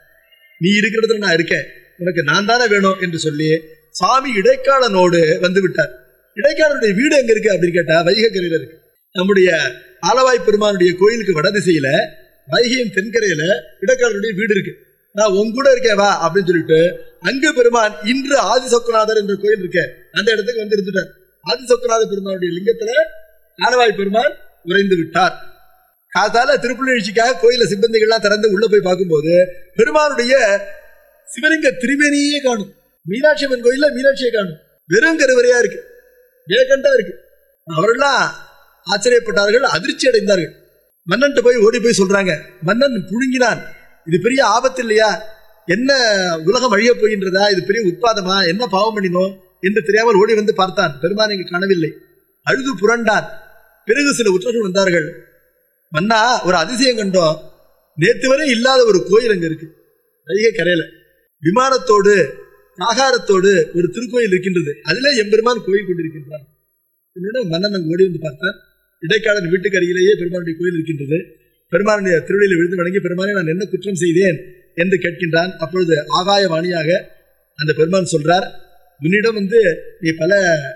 நீ இருக்கிற இடத்துல நான் இருக்கேன் உனக்கு நான் தானே வேணும் என்று சொல்லி சுவாமி இடைக்காலனோடு வந்து விட்டார் இடைக்காலனுடைய வீடு எங்க இருக்கு அப்படின்னு கேட்டா வைகக்கரையில இருக்கு நம்முடைய ஆலவாய் பெருமானுடைய கோயிலுக்கு வடதிசையில வைகையின் தென்கரையில இடைக்காலனுடைய வீடு இருக்கு நான் உன் கூட இருக்கேன் வா அப்படின்னு சொல்லிட்டு அங்கு பெருமான் இன்று ஆதிசொக்கநாதர் என்ற கோயில் இருக்க அந்த இடத்துக்கு வந்து இருந்துட்டார் ஆதிசொக்கநாத பெருமானுடைய லிங்கத்துல ஆலவாய் பெருமான் உறைந்து விட்டார் காத்தால திருப்புள்ளழ்ச்சிக்காக கோயில சிப்பந்திகள்லாம் திறந்து உள்ள போய் பார்க்கும்போது பெருமானுடைய சிவலிங்க திரிவேணியே காணும் மீனாட்சி அம்மன் கோயில்ல மீனாட்சியை காணும் வெறும் கருவறையா இருக்கு வேகண்டா இருக்கு அவரெல்லாம் ஆச்சரியப்பட்டார்கள் அதிர்ச்சி அடைந்தார்கள் மன்னன்ட்ட போய் ஓடி போய் சொல்றாங்க மன்னன் புழுங்கினான் இது பெரிய ஆபத்து இல்லையா என்ன உலகம் அழிய போகின்றதா இது பெரிய உட்பாதமா என்ன பாவம் பண்ணினோம் என்று தெரியாமல் ஓடி வந்து பார்த்தான் பெருமான் இங்கு காணவில்லை அழுது புரண்டான் பிறகு சில உற்றர்கள் வந்தார்கள் மன்னா ஒரு அதிசயம் கண்டோம் நேத்து வரை இல்லாத ஒரு கோயில் அங்க இருக்கு வைகை கரையில விமானத்தோடு ஆகாரத்தோடு ஒரு திருக்கோயில் இருக்கின்றது அதிலே எம்பெருமான் கோயில் கொண்டிருக்கின்றார் என்னோட மன்னன் அங்கு ஓடி வந்து பார்த்தார் இடைக்காலன் வீட்டுக்கு அருகிலேயே பெருமானுடைய கோயில் இருக்கின்றது பெருமானுடைய திருவடியில் விழுந்து வணங்கி பெருமானை நான் என்ன குற்றம் செய்தேன் என்று கேட்கின்றான் அப்பொழுது ஆகாய வாணியாக அந்த பெருமான் சொல்றார் உன்னிடம் வந்து நீ பல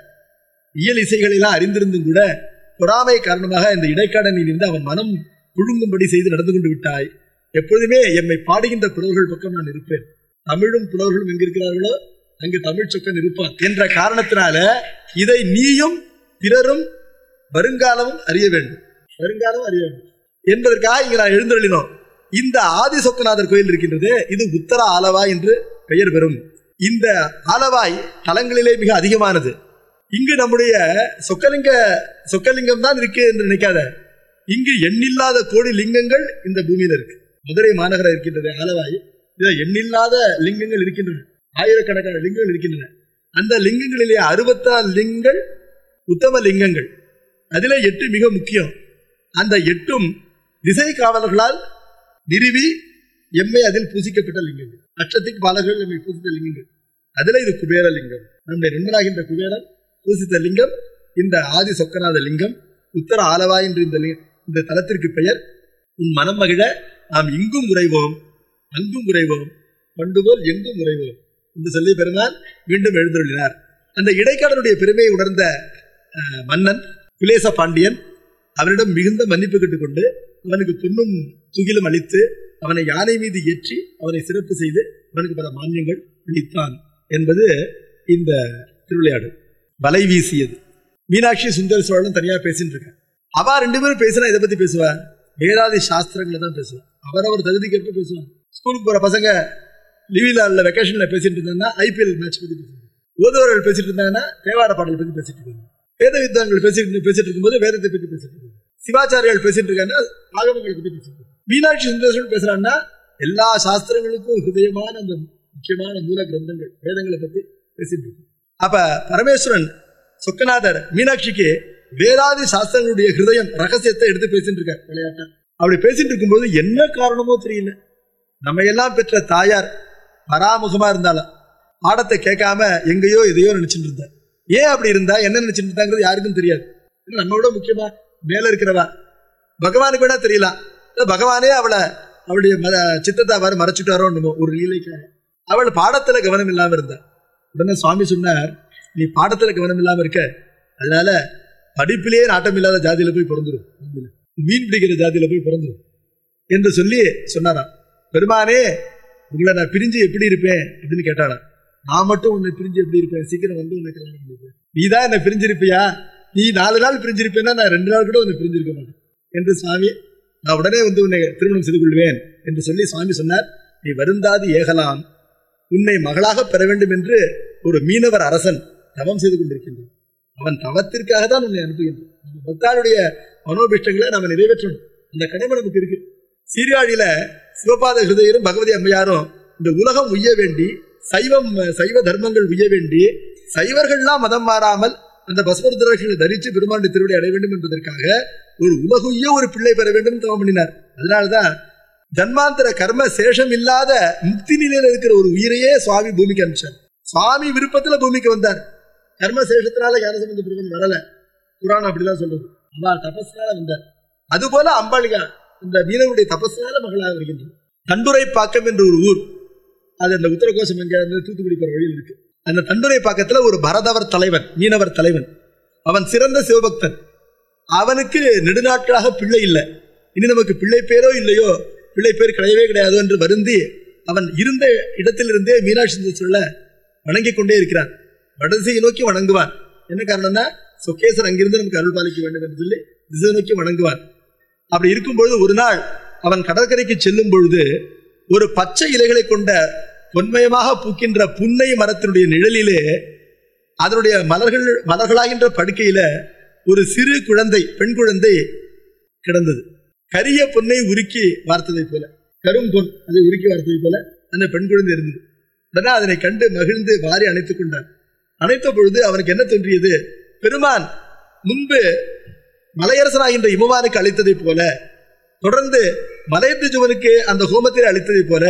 இயல் இசைகளை எல்லாம் அறிந்திருந்தும் கூட பொறாமை காரணமாக இந்த இடைக்காடனில் இருந்து அவன் மனம் புழுங்கும்படி செய்து நடந்து கொண்டு விட்டாய் எப்பொழுதுமே எம்மை பாடுகின்ற புலவர்கள் பக்கம் நான் இருப்பேன் தமிழும் புலவர்களும் எங்க இருக்கிறார்களோ அங்கு தமிழ் சொக்கன் இருப்பான் என்ற காரணத்தினால இதை நீயும் பிறரும் வருங்காலமும் அறிய வேண்டும் வருங்காலம் அறிய வேண்டும் என்பதற்காக இங்க நான் எழுந்தருளினோம் இந்த ஆதி சொக்கநாதர் கோயில் இருக்கின்றது இது உத்தர ஆலவாய் என்று பெயர் பெறும் இந்த ஆலவாய் தலங்களிலே மிக அதிகமானது இங்கு நம்முடைய சொக்கலிங்க சொக்கலிங்கம் தான் இருக்கு என்று நினைக்காத இங்கு எண்ணில்லாத கோடி லிங்கங்கள் இந்த பூமியில இருக்கு மதுரை மாநகரம் இருக்கின்றது ஆலவாய் இதுல எண்ணில்லாத லிங்கங்கள் இருக்கின்றன ஆயிரக்கணக்கான லிங்கங்கள் இருக்கின்றன அந்த லிங்கங்களிலே அறுபத்தாறு லிங்கங்கள் உத்தம லிங்கங்கள் அதிலே எட்டு மிக முக்கியம் அந்த எட்டும் திசை காவலர்களால் நிறுவி எம்மை அதில் பூசிக்கப்பட்ட லிங்கங்கள் அச்சத்துக்கு பாலர்கள் எம்மை பூசித்த லிங்கங்கள் அதுல இது குபேர லிங்கம் நம்முடைய நண்பனாகின்ற குபேரன் பூசித்த லிங்கம் இந்த ஆதி சொக்கநாத லிங்கம் உத்தர ஆலவாய் என்று இந்த லி- இந்த தலத்திற்கு பெயர் உன் மனம் மகிழ நாம் இங்கும் உறைவோம் அங்கும் உறைவோம் பண்டுபோல் எங்கும் உறைவோம் என்று சொல்லி பெருமான் மீண்டும் எழுந்துள்ளார் அந்த இடைக்காலனுடைய பெருமையை உணர்ந்த அஹ், மன்னன் குலேச பாண்டியன் அவனிடம் மிகுந்த மன்னிப்பு கேட்டுக்கொண்டு அவனுக்கு பொன்னும் துகிலும் அளித்து அவனை யானை மீது ஏற்றி அவனை சிறப்பு செய்து அவனுக்கு பல மானியங்கள் அளித்தான் என்பது இந்த திருவிளையாடு வலை வீசியது மீனாட்சி சுந்தர சோழன் தனியா பேசிட்டு இருக்கான் அவ ரெண்டு பேரும் பேசினா இதை பத்தி பேசுவா வேதாதி சாஸ்திரங்களை தான் பேசுவா அவரவர் தகுதிக்கேற்ப பேசுவாங்க ஸ்கூலுக்கு போற பசங்க லீவில் அல்ல வெக்கேஷன்ல பேசிட்டு இருந்தாங்கன்னா ஐபிஎல் மேட்ச் பத்தி பேசுவாங்க ஓதுவர்கள் பேசிட்டு இருந்தாங்கன்னா தேவார பாடல் பத்தி பேசிட்டு இருக்காங்க வேத வித்வான்கள் பேசிட்டு பேசிட்டு இருக்கும்போது வேதத்தை பத்தி பேசிட்டு இருக்காங்க சிவாச்சாரியால் பேசிட்டு இருக்காங்கன்னா ஆகமங்களை பத்தி பேசிட்டு இருக்காங்க மீனாட்சி சுந்தரேஸ்வரன் பேசுறாங்கன்னா எல்லா சாஸ்திரங்களுக்கும் ஹிருதயமான அந்த முக்கியமான மூல கிரந்தங்கள் வேதங்களை பத்தி பேசிட்டு இருக்கு அப்ப பரமேஸ்வரன் சொக்கநாதர் மீனாட்சிக்கு வேதாதி சாஸ்திரங்களுடைய ஹிருதயம் ரகசியத்தை எடுத்து பேசிட்டு இருக்கார் விளையாட்டா அப்படி பேசிட்டு இருக்கும்போது என்ன காரணமோ தெரியல நம்ம எல்லாம் பெற்ற தாயார் பராமுகமா இருந்தாலும் பாடத்தை கேட்காம எங்கேயோ எதையோ நினைச்சிட்டு இருந்தா ஏன் அப்படி இருந்தா என்ன நினைச்சிட்டு இருந்தாங்கிறது யாருக்கும் தெரியாது ஏன்னா நம்ம விட முக்கியமா மேல இருக்கிறவா பகவானுக்கு வேணா தெரியலாம் இல்ல பகவானே அவளை அவளுடைய ம- சித்தத்தை அவர் மறைச்சிட்டாரோ என்னமோ ஒரு லீலைக்காக அவள் பாடத்துல கவனம் இல்லாம இருந்தா உடனே சுவாமி சொன்னார் நீ பாடத்துல கவனம் இல்லாம இருக்க அதனால படிப்பிலேயே நாட்டம் இல்லாத ஜாதியில போய் பிறந்துரும் மீன் பிடிக்கிற ஜாதியில போய் பிறந்துரும் என்று சொல்லி சொன்னாராம் பெருமானே உங்களை நான் பிரிஞ்சு எப்படி இருப்பேன் அப்படின்னு கேட்டாராம் நான் மட்டும் உன்னை பிரிஞ்சு எப்படி இருப்பேன் சீக்கிரம் வந்து உன்னை கல்யாணம் பண்ணிப்பேன் நீ தான் என்னை பிரிஞ்சிருப்பியா நீ நாலு நாள் பிரிஞ்சிருப்பேன்னா நான் ரெண்டு நாள் கூட உன்னை பிரிஞ்சிருக்க மாட்டேன் என்று சுவாமி நான் உடனே வந்து உன்னை திருமணம் செய்து கொள்வேன் என்று சொல்லி சுவாமி சொன்னார் நீ வருந்தாது ஏகலாம் உன்னை மகளாக பெற வேண்டும் என்று ஒரு மீனவர் அரசன் தவம் செய்து கொண்டிருக்கின்றான் அவன் தவத்திற்காக தான் உன்னை அனுப்புகின்றான் நம்ம பக்தாளுடைய மனோபிஷ்டங்களை நாம நிறைவேற்றணும் அந்த கடமை நமக்கு இருக்கு சீர்காழியில சிவபாத ஹிருதயரும் பகவதி அம்மையாரும் இந்த உலகம் உய்ய வேண்டி சைவம் சைவ தர்மங்கள் உய்ய வேண்டி சைவர்கள்லாம் மதம் மாறாமல் அந்த பஸ்வருத்ராட்சிகளை தரித்து பெருமானுடைய திருவடி அடைய வேண்டும் என்பதற்காக ஒரு உலகுய்ய ஒரு பிள்ளை பெற வேண்டும் என்று தவம் பண்ணினார் அதனால்தான் ஜன்மாந்தர கர்ம சேஷம் இல்லாத முக்தி நிலையில இருக்கிற ஒரு உயிரையே சுவாமி பூமிக்கு அனுப்பிச்சார் சுவாமி விருப்பத்துல பூமிக்கு வந்தார் கர்ம சேஷத்தினால ஞானசம்பந்த பெருமன் வரல புராணம் அப்படிதான் சொல்லுது அவள் தபஸ்னால வந்தார் அதுபோல அம்பாளிகா இந்த மீனவருடைய தபஸ்னால மகளாக வருகின்றார் தண்டுரை பாக்கம் என்ற ஒரு ஊர் அது அந்த உத்தரகோசம் எங்க வந்து தூத்துக்குடி போற வழியில் இருக்கு அந்த தண்டுரை பாக்கத்துல ஒரு பரதவர் தலைவன் மீனவர் தலைவன் அவன் சிறந்த சிவபக்தன் அவனுக்கு நெடுநாட்களாக பிள்ளை இல்லை இனி நமக்கு பிள்ளை பேரோ இல்லையோ பிள்ளை பேர் கிடையவே கிடையாது என்று வருந்தி அவன் இருந்த இடத்திலிருந்தே மீனாட்சி சுந்தர சொல்ல வணங்கிக் கொண்டே இருக்கிறான் வடதிசையை நோக்கி வணங்குவான் என்ன காரணம்னா சொக்கேசர் அங்கிருந்து நமக்கு அருள் பாலிக்க வேண்டும் என்று சொல்லி திசை நோக்கி வணங்குவான் அப்படி இருக்கும் பொழுது ஒரு நாள் அவன் கடற்கரைக்கு செல்லும் பொழுது ஒரு பச்சை இலைகளை கொண்ட பொன்மயமாக பூக்கின்ற புன்னை மரத்தினுடைய நிழலிலே அதனுடைய மலர்கள் மலர்களாகின்ற படுக்கையில ஒரு சிறு குழந்தை பெண் குழந்தை கிடந்தது கரிய பொன்னை உருக்கி வார்த்ததை போல கரும் பொன் அதை உருக்கி வார்த்ததை போல அந்த பெண் குழந்தை இருந்தது உடனே அதனை கண்டு மகிழ்ந்து வாரி அணைத்துக் கொண்டான் அணைத்த பொழுது அவனுக்கு என்ன தோன்றியது பெருமான் முன்பு மலையரசனாகின்ற இமவானுக்கு அளித்ததைப் போல தொடர்ந்து மலையத்துஜுவனுக்கு அந்த ஹோமத்தில் அளித்ததைப் போல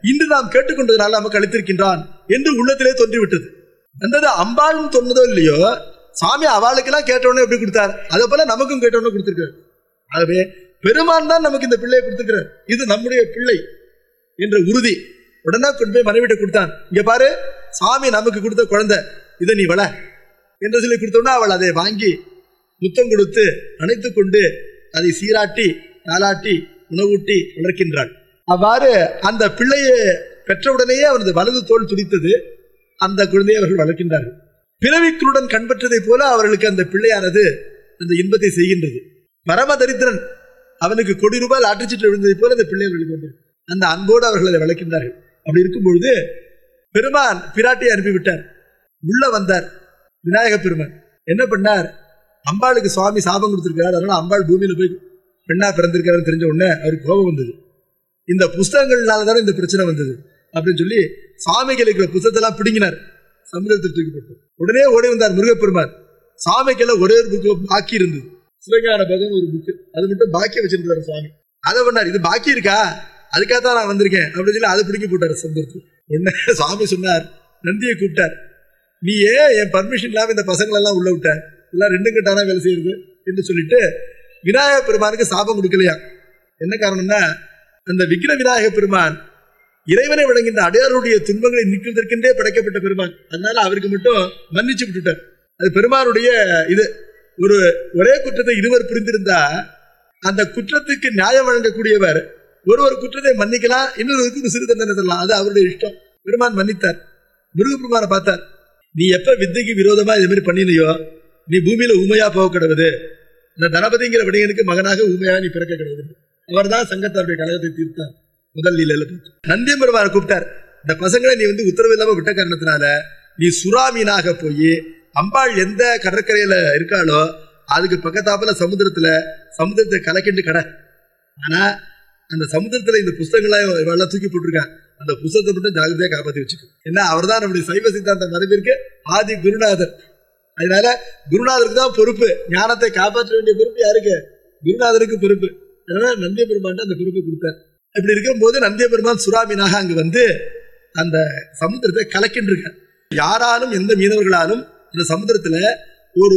இன்று நாம் கேட்டுக்கொண்டதுனால நமக்கு அளித்திருக்கின்றான் என்று உள்ளத்திலே தோன்றிவிட்டது வந்தது அம்பாளும் சொன்னதோ இல்லையோ சாமி அவளுக்கெல்லாம் கேட்டவொடனே எப்படி கொடுத்தார் அதே போல நமக்கும் கேட்டவொடனே கொடுத்திருக்காரு ஆகவே பெருமான் தான் நமக்கு இந்த பிள்ளையை கொடுத்திருக்கிறார் இது நம்முடைய பிள்ளை என்ற உறுதி உடனே கொண்டு போய் மனைவிட்ட கொடுத்தான் இங்க பாரு சாமி நமக்கு கொடுத்த குழந்தை இதை நீ வள என்று சொல்லி கொடுத்தோன்னா அவள் அதை வாங்கி முத்தம் கொடுத்து அணைத்துக் கொண்டு அதை சீராட்டி தாளாட்டி உணவூட்டி வளர்க்கின்றாள் அவ்வாறு அந்த பிள்ளையை பெற்றவுடனேயே அவனது வலது தோல் துடித்தது அந்த குழந்தையை அவர்கள் வளர்க்கின்றார்கள் பிறவிக்குடன் கண்பற்றதைப் போல அவர்களுக்கு அந்த பிள்ளையானது அந்த இன்பத்தை செய்கின்றது பரம தரித்திரன் அவனுக்கு கோடி ரூபாய் ஆற்றுச்சிட்டு விழுந்ததை போல அந்த பிள்ளை அவர்களுக்கு வந்தது அந்த அன்போடு அவர்கள் அதை வளர்க்கின்றார்கள் அப்படி இருக்கும் பொழுது பெருமான் பிராட்டியை அனுப்பிவிட்டார் உள்ள வந்தார் விநாயக பெருமான் என்ன பண்ணார் அம்பாளுக்கு சுவாமி சாபம் கொடுத்திருக்காரு அதனால அம்பாள் பூமியில போய் பெண்ணா பிறந்திருக்காருன்னு தெரிஞ்ச உடனே அவருக்கு கோபம் வந்தது இந்த புஸ்தகங்கள்னால தானே இந்த பிரச்சனை வந்தது அப்படின்னு சொல்லி சாமிக்கு இருக்கிற புத்தகத்தெல்லாம் பிடுங்கினார் சமுதிரத்தில் தூக்கி போட்டு உடனே ஓடி வந்தார் முருகப்பெருமான் சாமிக்கெல்லாம் ஒரே ஒரு புக்கு பாக்கி இருந்தது சிவஞான பகவன் ஒரு புக்கு அது மட்டும் பாக்கி வச்சிருந்தாரு சுவாமி அதை பண்ணார் இது பாக்கி இருக்கா அதுக்காக தான் நான் வந்திருக்கேன் அப்படின்னு சொல்லி அதை பிடிக்கி போட்டார் சமுதிரத்தில் உடனே சுவாமி சொன்னார் நந்தியை கூப்பிட்டார் நீ ஏன் என் பர்மிஷன் இல்லாம இந்த பசங்களை எல்லாம் உள்ள விட்ட எல்லாம் ரெண்டு கட்டான வேலை செய்யுது என்று சொல்லிட்டு விநாயக பெருமானுக்கு சாபம் கொடுக்கலையா என்ன காரணம்னா அந்த விக்ன விநாயக பெருமான் இறைவனை வழங்கின்ற அடையாருடைய துன்பங்களை நீக்குவதற்கென்றே படைக்கப்பட்ட பெருமான் அதனால அவருக்கு மட்டும் மன்னிச்சு விட்டுட்டார் அது பெருமானுடைய இது ஒரு ஒரே குற்றத்தை இருவர் புரிந்திருந்தா அந்த குற்றத்துக்கு நியாயம் வழங்கக்கூடியவர் ஒரு ஒரு குற்றத்தை மன்னிக்கலாம் இன்னொருவருக்கு ஒரு சிறு தண்டனை தரலாம் அது அவருடைய இஷ்டம் பெருமான் மன்னித்தார் முருகப்பெருமானை பார்த்தார் நீ எப்ப வித்தைக்கு விரோதமா இது மாதிரி பண்ணினியோ நீ பூமியில ஊமையா போக கிடவுது இந்த தனபதிங்கிற வணிகனுக்கு மகனாக ஊமையா நீ பிறக்க கிடவுது அவர் தான் சங்கத்தாருடைய கழகத்தை தீர்த்தார் முதல் நிலையில நந்தியம் பெருமானை கூப்பிட்டார் இந்த பசங்களை நீ வந்து உத்தரவு இல்லாம விட்ட காரணத்தினால நீ சுறாமீனாக போய் அம்பாள் எந்த கடற்கரையில இருக்காளோ அதுக்கு பக்கத்தாப்புல சமுத்திரத்துல சமுத்திரத்தை கலக்கிண்டு கடை ஆனா அந்த சமுத்திரத்துல இந்த புஸ்தகங்களாம் இவெல்லாம் தூக்கி போட்டிருக்கான் அந்த புஸ்தகத்தை மட்டும் ஜாகிரதையா காப்பாத்தி வச்சுக்கணும் ஏன்னா அவர் தான் நம்முடைய சைவ சித்தாந்த மரபிற்கு ஆதி குருநாதர் அதனால குருநாதருக்கு தான் பொறுப்பு ஞானத்தை காப்பாற்ற வேண்டிய பொறுப்பு யாருக்கு குருநாதருக்கு பொறுப்பு அதனால நந்திய பெருமான் அந்த பொறுப்பை கொடுத்தார் இப்படி இருக்கும்போது நந்திய பெருமான் சுறாமீனாக அங்கு வந்து அந்த சமுத்திரத்தை கலக்கின்றிருக்கார் யாராலும் எந்த மீனவர்களாலும் அந்த சமுத்திரத்துல ஒரு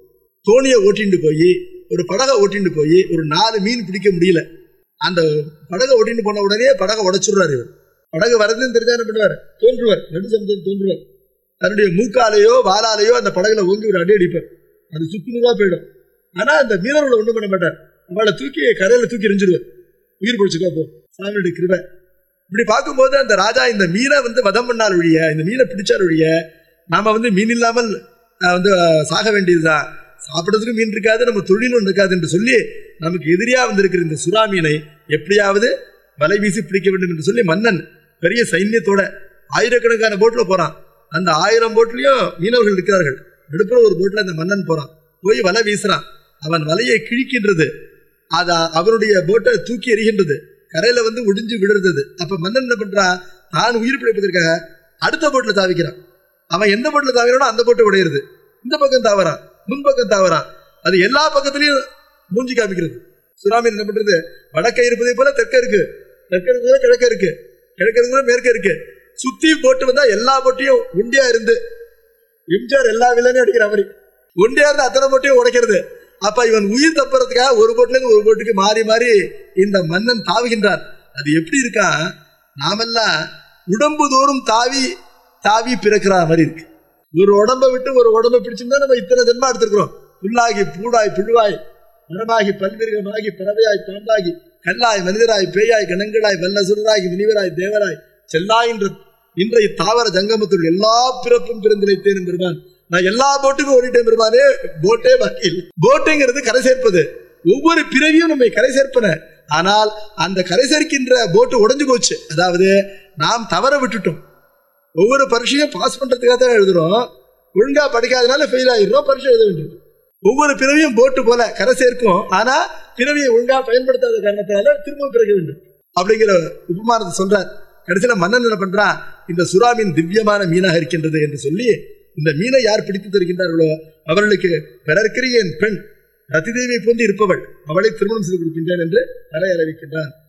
தோணியை ஓட்டிட்டு போய் ஒரு படகை ஓட்டிட்டு போய் ஒரு நாலு மீன் பிடிக்க முடியல அந்த படகை ஓட்டிட்டு போன உடனே படகை உடைச்சுடுறாரு இவர் படகு வரதுன்னு தெரிஞ்சா என்ன பண்ணுவார் தோன்றுவார் நடு சமுதிரம் தோன்றுவார் தன்னுடைய மூக்காலேயோ வாலாலேயோ அந்த படகுல ஓங்கி ஒரு அடி அடிப்பார் அது சுக்குநூறா போயிடும் ஆனா அந்த மீனவர்களை ஒண்ணும் பண்ண மாட்டார் அவளை தூக்கி கரையில தூக்கி எரிஞ்சிருவார் உயிர் பிடிச்சுக்கா போ சாமியுடைய கிருபை இப்படி பார்க்கும்போது அந்த ராஜா இந்த மீனை வந்து வதம் பண்ணால் ஒழிய இந்த மீனை பிடிச்சால் ஒழிய நாம வந்து மீன் இல்லாமல் அஹ், வந்து அஹ், சாக வேண்டியதுதான் சாப்பிடறதுக்கு மீன் இருக்காது நம்ம தொழில் ஒன்று இருக்காது என்று சொல்லி நமக்கு எதிரியா வந்திருக்கிற இந்த சுறா மீனை எப்படியாவது வலை வீசி பிடிக்க வேண்டும் என்று சொல்லி மன்னன் பெரிய சைன்யத்தோட ஆயிரக்கணக்கான போட்ல போறான் அந்த ஆயிரம் போட்லயும் மீனவர்கள் இருக்கிறார்கள் நடுப்புற ஒரு போட்ல அந்த மன்னன் போறான் போய் வலை வீசுறான் அவன் வலையை கிழிக்கின்றது அத அவனுடைய போட்டை தூக்கி எறிகின்றது கரையில வந்து ஒடிஞ்சு விழுறது அப்ப மன்னன் என்ன பண்றான் தான் உயிர் பிழைப்பதற்காக அடுத்த போட்ல தாவிக்கிறான் அவன் எந்த போட்ல தாவிறானோ அந்த போட்டு உடையிறது இந்த பக்கம் தாவறான் முன்பக்கம் தாவறான் அது எல்லா பக்கத்துலயும் மூஞ்சி காமிக்கிறது சுறாமீன் என்ன பண்றது வடக்க இருப்பதை போல தெற்க இருக்கு தெற்க இருக்கிறது கிழக்க இருக்கு கிழக்க இருக்கிறது மேற்க இருக்கு சுத்தி போட்டு வந்தா எல்லா போட்டியும் உண்டியா இருந்து எம்ஜிஆர் எல்லா வில்லனையும் அடிக்கிற மாதிரி ஒண்டியா இருந்து அத்தனை போட்டியும் உடைக்கிறது அப்ப இவன் உயிர் தப்புறதுக்காக ஒரு போட்டுல இருந்து ஒரு போட்டுக்கு மாறி மாறி இந்த மன்னன் தாவுகின்றான் அது எப்படி இருக்கா நாமெல்லாம் உடம்பு தோறும் தாவி தாவி பிறக்கிற மாதிரி இருக்கு ஒரு உடம்பை விட்டு ஒரு உடம்பை பிடிச்சிருந்தா நம்ம இத்தனை ஜென்மா எடுத்திருக்கிறோம் புல்லாகி பூடாய் புழுவாய் மரமாகி பல்விருகமாகி பறவையாய் பாம்பாகி கல்லாய் மனிதராய் பேயாய் கணங்களாய் வல்லசுரராகி முனிவராய் தேவராய் செல்லாய் என்ற இன்றைய தாவர ஜங்கமத்துள் எல்லா பிறப்பும் பிறந்திழைத்தேன் பெருமான் நான் எல்லா போட்டுக்கும் ஓடிட்டேன் பெருமானே போட்டே பாக்கி இல்லை போட்டுங்கிறது கரை சேர்ப்பது ஒவ்வொரு பிறவியும் நம்மை கரை சேர்ப்பன ஆனால் அந்த கரை சேர்க்கின்ற போட்டு உடைஞ்சு போச்சு அதாவது நாம் தவற விட்டுட்டோம் ஒவ்வொரு பரீட்சையும் பாஸ் பண்றதுக்காக தான் எழுதுறோம் ஒழுங்கா படிக்காதனால ஃபெயில் ஆயிடுறோம் பரீட்சை எழுத வேண்டியது ஒவ்வொரு பிறவியும் போட்டு போல கரை சேர்க்கும் ஆனா பிறவியை ஒழுங்கா பயன்படுத்தாத காரணத்தினால திரும்ப பிறக்க வேண்டும் அப்படிங்கிற உபமானத்தை சொல்றார் கடைசியில மன்னன் என்ன பண்றான் இந்த சுறா மீன் திவ்யமான மீனாக இருக்கின்றது என்று சொல்லி இந்த மீனை யார் பிடித்து தருகின்றார்களோ அவர்களுக்கு பிறர்க்கிற என் பெண் ரதிதேவியை போன்று இருப்பவள் அவளை திருமணம் செய்து கொடுக்கின்றேன் என்று வரை அறிவிக்கின்றான்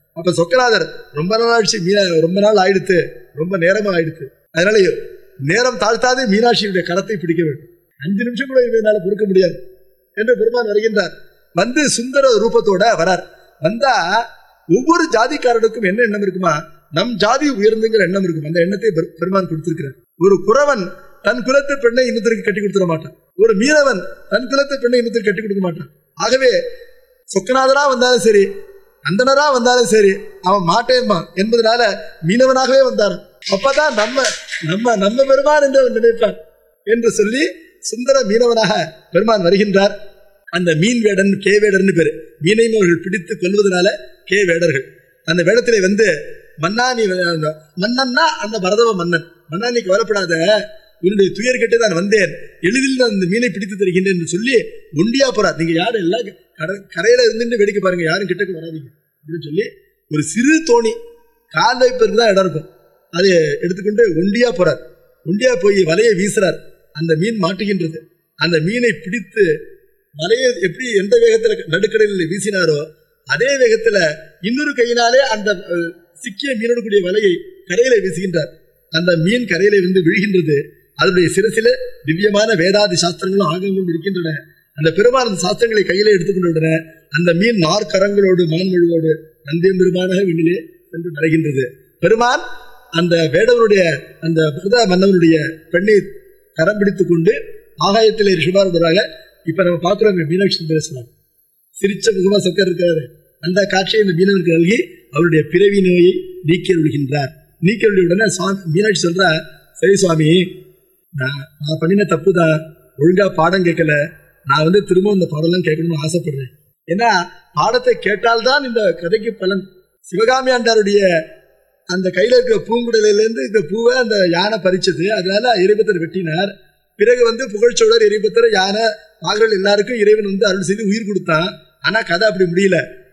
அப்ப சொக்கநாதர் ரொம்ப நாள் ஆயிடுச்சு மீனா ரொம்ப நாள் ஆயிடுத்து ரொம்ப நேரமா ஆயிடுத்து அதனால நேரம் தாழ்த்தாதே மீனாட்சியுடைய கரத்தை பிடிக்க வேண்டும் அஞ்சு நிமிஷம் கூட இதனால பொறுக்க முடியாது என்று பெருமான் வருகின்றார் வந்து சுந்தர ரூபத்தோட வரார் வந்தா ஒவ்வொரு ஜாதிக்காரனுக்கும் என்ன எண்ணம் இருக்குமா நம் ஜாதி உயர்ந்துங்கிற எண்ணம் இருக்கும் அந்த எண்ணத்தை பெரு- பெருமான் கொடுத்திருக்கிறார் ஒரு குறவன் தன் குலத்து பெண்ணை இன்னத்திற்கு கட்டி கொடுத்துட மாட்டான் ஒரு மீனவன் தன் குலத்து பெண்ணை இன்னத்திற்கு கட்டி கொடுக்க மாட்டான் ஆகவே சொக்கநாதரா வந்தாலும் சரி அந்தனரா வந்தாலும் சரி அவன் மாட்டேன்பான் என்பதனால மீனவனாகவே வந்தான் அப்பதான் நம்ம நம்ம நம்ம பெருமான் என்று அவன் நினைப்பான் என்று சொல்லி சுந்தர மீனவனாக பெருமான் வருகின்றார் அந்த மீன் வேடன் கே வேடர்னு பேரு மீனையும் அவர்கள் பிடித்து கொல்வதனால கே வேடர்கள் அந்த வேடத்திலே வந்து மன்னா நீ வ- மன்னன்னா அந்த பரதவ மன்னன் மன்னா நீ கவலைப்படாத உன்னுடைய துயர் கட்டு நான் வந்தேன் எளிதில் நான் இந்த மீனை பிடித்து தருகின்றேன் என்று சொல்லி ஒண்டியா போறார் நீங்க யாரும் எல்லாம் கர- கரையில இருந்துட்டு வேடிக்கை பாருங்க யாரும் கிட்டக்கு வராதீங்க அப்படின்னு சொல்லி ஒரு சிறு தோணி கால் வைப்பதற்கு தான் இடம் இருக்கும் அதை எடுத்துக்கொண்டு ஒண்டியா போறார் ஒண்டியா போய் வலையை வீசுறார் அந்த மீன் மாட்டுகின்றது அந்த மீனை பிடித்து வலையை எப்படி எந்த வேகத்துல நடுக்கடலில் வீசினாரோ அதே வேகத்துல இன்னொரு கையினாலே அந்த அஹ், சிக்கிய மீனோடு கூடிய வலையை கரையில வீசுகின்றார் அந்த மீன் கரையில வந்து விழுகின்றது அதனுடைய சிறசில திவ்யமான வேதாதி சாஸ்திரங்களும் ஆகங்களும் இருக்கின்றன அந்த பெருமான் அந்த சாஸ்திரங்களை கையிலே எடுத்துக்கொண்டு விடன அந்த மீன் நாற்கரங்களோடு மான்மழுவோடு நந்தியம் பெருமானாக விண்ணிலே சென்று மறைகின்றது பெருமான் அந்த வேடவனுடைய அந்த பரத மன்னவனுடைய பெண்ணை கரம் பிடித்துக் கொண்டு ஆகாயத்திலே ரிஷபாரதராக இப்ப நம்ம பார்க்கிறோம் மீனாட்சி பேசுறாங்க சிரிச்ச முகமா சொக்கர் இருக்கிறாரு அந்த காட்சியை இந்த மீனவருக்கு நல்கி அவருடைய பிறவி நோயை நீக்கி விடுகின்றார் நீக்கி உடனே சுவாமி மீனாட்சி சொல்றா சரி சுவாமி நான் நான் பண்ணின தப்பு தான் ஒழுங்கா பாடம் கேட்கல நான் வந்து திரும்ப இந்த பாடலாம் கேட்கணும்னு ஆசைப்படுறேன் ஏன்னா பாடத்தை கேட்டால்தான் இந்த கதைக்கு பலன் சிவகாமி ஆண்டாருடைய அந்த கையில இருக்கிற பூங்குடலில இருந்து இந்த பூவை அந்த யானை பறிச்சது அதனால இறைபத்தர் வெட்டினார் பிறகு வந்து புகழ்ச்சோழர் இறைபத்தர் யானை நாகர்கள் எல்லாருக்கும் இறைவன் வந்து அருள் செய்து உயிர் கொடுத்தான் ஆனா கதை அப்படி முடியல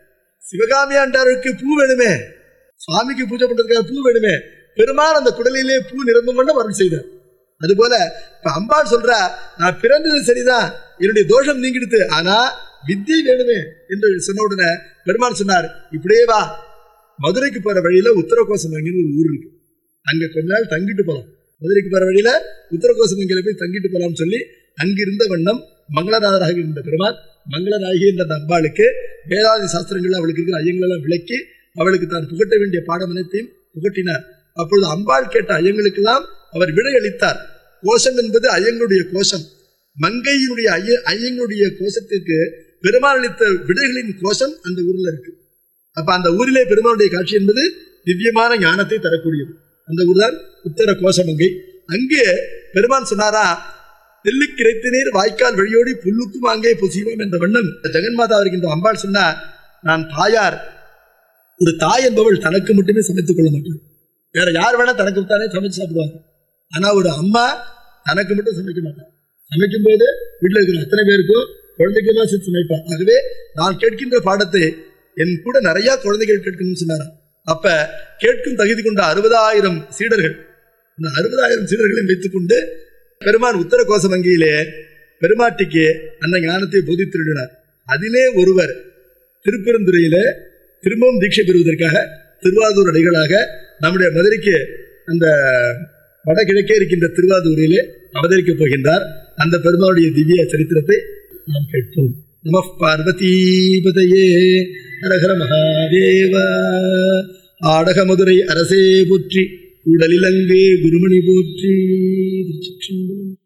சிவகாமி ஆண்டாருக்கு பூ வேணுமே சுவாமிக்கு பூஜை பண்றதுக்காக பூ வேணுமே பெருமாள் அந்த குடலிலே பூ நிரம்பம் பண்ண அருள் செய்தார் அதுபோல இப்ப அம்பாள் சொல்றா நான் பிறந்தது சரிதான் என்னுடைய தோஷம் நீங்கிடுத்து ஆனா வித்தை வேணுமே என்று சொன்ன உடனே பெருமாள் சொன்னார் இப்படியே வா மதுரைக்கு போற வழியில உத்தரகோசம் ஒரு ஊர் இருக்கு அங்க கொஞ்ச நாள் தங்கிட்டு போலாம் மதுரைக்கு போற வழியில உத்தரகோசம் போய் தங்கிட்டு போலாம்னு சொல்லி அங்கிருந்த வண்ணம் மங்களநாதராக இருந்த பெருமாள் மங்களநாயகி என்ற அந்த அம்பாளுக்கு வேதாதி சாஸ்திரங்கள் அவளுக்கு இருக்கிற ஐயங்களெல்லாம் விளக்கி அவளுக்கு தான் புகட்ட வேண்டிய பாடம் அனைத்தையும் புகட்டினார் அப்பொழுது அம்பாள் கேட்ட ஐயங்களுக்கெல்லாம் அவர் விடை அளித்தார் கோஷம் என்பது ஐயங்களுடைய கோஷம் மங்கையினுடைய ஐய ஐயங்களுடைய கோஷத்திற்கு பெருமாள் அளித்த விடைகளின் கோஷம் அந்த ஊர்ல இருக்கு அப்ப அந்த ஊரிலே பெருமாளுடைய காட்சி என்பது திவ்யமான ஞானத்தை தரக்கூடியது அந்த ஊர் தான் உத்தர கோஷமங்கை அங்கே பெருமான் சொன்னாரா தெல்லுக்கு இறைத்த நீர் வாய்க்கால் வழியோடி புல்லுக்கும் அங்கே புசிவோம் என்ற வண்ணம் ஜெகன்மாதா இருக்கின்ற அம்பாள் சொன்னா நான் தாயார் ஒரு தாய் என்பவள் தனக்கு மட்டுமே சமைத்துக் கொள்ள மாட்டாள் வேற யார் வேணா தனக்கு தானே சமைச்சு சாப்பிடுவாங்க ஆனா ஒரு அம்மா தனக்கு மட்டும் சமைக்க மாட்டாள் சமைக்கும் போது வீட்டுல இருக்கிற அத்தனை பேருக்கும் குழந்தைக்குமா சேர்த்து சமைப்பார் ஆகவே நான் கேட்கின்ற பாடத்தை என் கூட நிறைய குழந்தைகள் கேட்கணும்னு சொன்னாராம் அப்ப கேட்கும் தகுதி கொண்ட அறுபதாயிரம் சீடர்கள் அந்த அறுபதாயிரம் சீடர்களையும் வைத்துக்கொண்டு பெருமான் உத்தர கோச வங்கியிலே பெருமாட்டிக்கு அந்த ஞானத்தை போதித்திருக்கிறார் அதிலே ஒருவர் திருப்பெருந்துறையிலே திரும்பவும் தீட்சை பெறுவதற்காக திருவாரூர் அடிகளாக நம்முடைய மதுரைக்கு அந்த வடகிழக்கே இருக்கின்ற திருவாரூரிலே அவதரிக்கப் போகின்றார் அந்த பெருமாளுடைய திவ்ய சரித்திரத்தை நாம் கேட்போம் நம பார்வதீபதையே ஹரஹர மகாதேவா ஆடக மதுரை அரசே போற்றி கூடலிலங்கு குருமணி போற்றி திருச்சிற்றம்பலம்